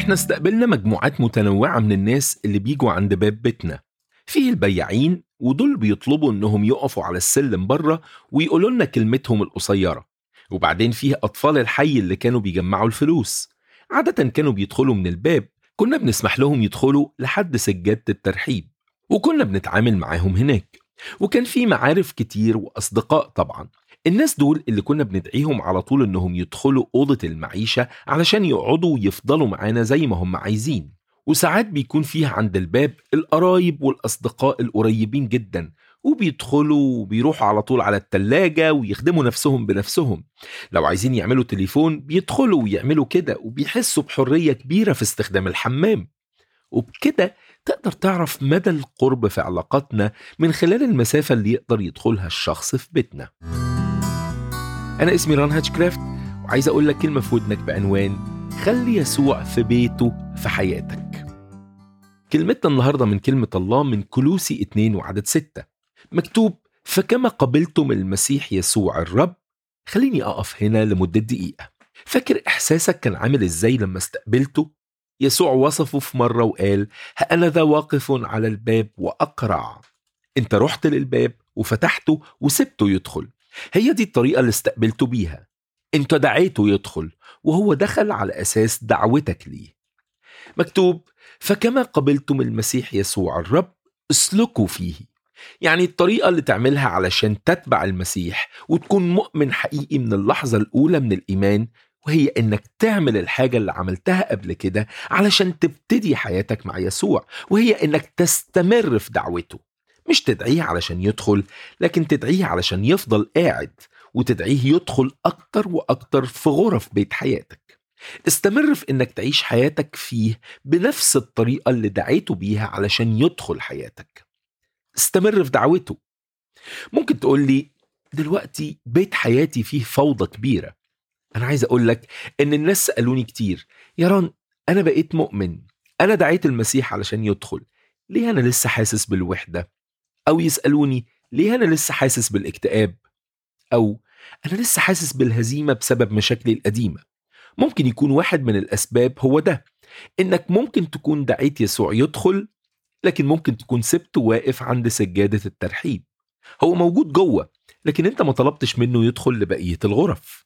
احنا استقبلنا مجموعات متنوعة من الناس اللي بيجوا عند باب بيتنا فيه البياعين ودول بيطلبوا انهم يقفوا على السلم بره ويقولوا لنا كلمتهم القصيرة وبعدين فيه أطفال الحي اللي كانوا بيجمعوا الفلوس عادة كانوا بيدخلوا من الباب كنا بنسمح لهم يدخلوا لحد سجادة الترحيب وكنا بنتعامل معاهم هناك وكان في معارف كتير وأصدقاء طبعا الناس دول اللي كنا بندعيهم على طول انهم يدخلوا أوضة المعيشة علشان يقعدوا ويفضلوا معانا زي ما هم عايزين وساعات بيكون فيها عند الباب القرايب والأصدقاء القريبين جدا وبيدخلوا وبيروحوا على طول على التلاجة ويخدموا نفسهم بنفسهم لو عايزين يعملوا تليفون بيدخلوا ويعملوا كده وبيحسوا بحرية كبيرة في استخدام الحمام وبكده تقدر تعرف مدى القرب في علاقاتنا من خلال المسافة اللي يقدر يدخلها الشخص في بيتنا أنا اسمي ران هاتشكرافت وعايز أقول لك كلمة في ودنك بعنوان خلي يسوع في بيته في حياتك كلمتنا النهاردة من كلمة الله من كلوسي 2 وعدد 6 مكتوب فكما قبلتم المسيح يسوع الرب خليني أقف هنا لمدة دقيقة فاكر إحساسك كان عامل إزاي لما استقبلته؟ يسوع وصفه في مرة وقال أنا ذا واقف على الباب وأقرع أنت رحت للباب وفتحته وسبته يدخل هي دي الطريقة اللي استقبلته بيها أنت دعيته يدخل وهو دخل على أساس دعوتك ليه مكتوب فكما قبلتم المسيح يسوع الرب اسلكوا فيه يعني الطريقة اللي تعملها علشان تتبع المسيح وتكون مؤمن حقيقي من اللحظة الأولى من الإيمان وهي إنك تعمل الحاجة اللي عملتها قبل كده علشان تبتدي حياتك مع يسوع وهي إنك تستمر في دعوته مش تدعيه علشان يدخل لكن تدعيه علشان يفضل قاعد وتدعيه يدخل أكتر وأكتر في غرف بيت حياتك استمر في إنك تعيش حياتك فيه بنفس الطريقة اللي دعيته بيها علشان يدخل حياتك استمر في دعوته ممكن تقول لي دلوقتي بيت حياتي فيه فوضى كبيرة أنا عايز أقول لك إن الناس سألوني كتير يا ران أنا بقيت مؤمن أنا دعيت المسيح علشان يدخل ليه أنا لسه حاسس بالوحدة أو يسألوني ليه أنا لسه حاسس بالاكتئاب أو أنا لسه حاسس بالهزيمة بسبب مشاكلي القديمة ممكن يكون واحد من الأسباب هو ده إنك ممكن تكون دعيت يسوع يدخل لكن ممكن تكون سبته واقف عند سجادة الترحيب هو موجود جوه لكن انت ما طلبتش منه يدخل لبقية الغرف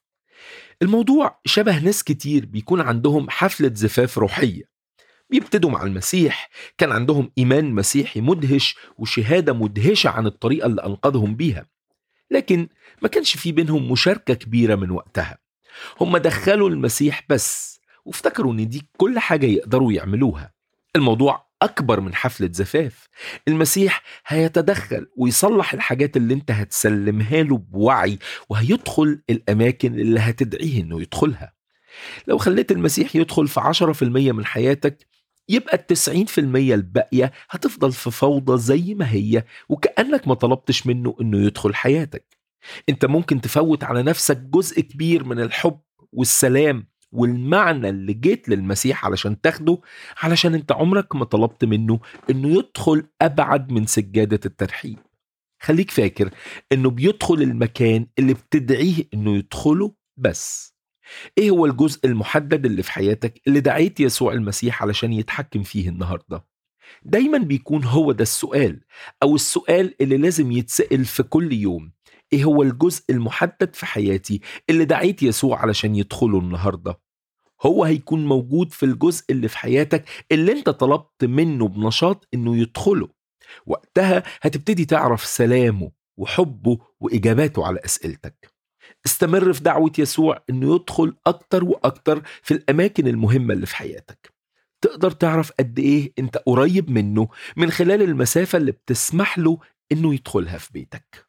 الموضوع شبه ناس كتير بيكون عندهم حفلة زفاف روحية بيبتدوا مع المسيح كان عندهم إيمان مسيحي مدهش وشهادة مدهشة عن الطريقة اللي أنقذهم بيها لكن ما كانش في بينهم مشاركة كبيرة من وقتها هم دخلوا المسيح بس وافتكروا ان دي كل حاجة يقدروا يعملوها الموضوع أكبر من حفلة زفاف المسيح هيتدخل ويصلح الحاجات اللي انت هتسلمها له بوعي وهيدخل الأماكن اللي هتدعيه انه يدخلها لو خليت المسيح يدخل في 10% من حياتك يبقى التسعين في المية الباقية هتفضل في فوضى زي ما هي وكأنك ما طلبتش منه انه يدخل حياتك انت ممكن تفوت على نفسك جزء كبير من الحب والسلام والمعنى اللي جيت للمسيح علشان تاخده علشان انت عمرك ما طلبت منه انه يدخل ابعد من سجادة الترحيب خليك فاكر انه بيدخل المكان اللي بتدعيه انه يدخله بس ايه هو الجزء المحدد اللي في حياتك اللي دعيت يسوع المسيح علشان يتحكم فيه النهارده دايما بيكون هو ده السؤال او السؤال اللي لازم يتسأل في كل يوم ايه هو الجزء المحدد في حياتي اللي دعيت يسوع علشان يدخله النهارده هو هيكون موجود في الجزء اللي في حياتك اللي انت طلبت منه بنشاط انه يدخله وقتها هتبتدي تعرف سلامه وحبه واجاباته على اسئلتك استمر في دعوة يسوع انه يدخل اكتر واكتر في الاماكن المهمة اللي في حياتك تقدر تعرف قد ايه انت قريب منه من خلال المسافة اللي بتسمح له انه يدخلها في بيتك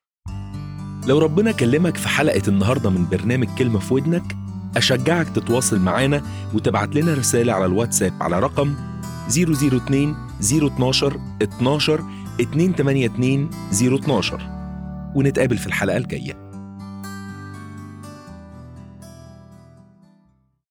لو ربنا كلمك في حلقة النهاردة من برنامج كلمة في ودنك أشجعك تتواصل معانا وتبعت لنا رسالة على الواتساب على رقم 002 012 12 282 012 ونتقابل في الحلقة الجاية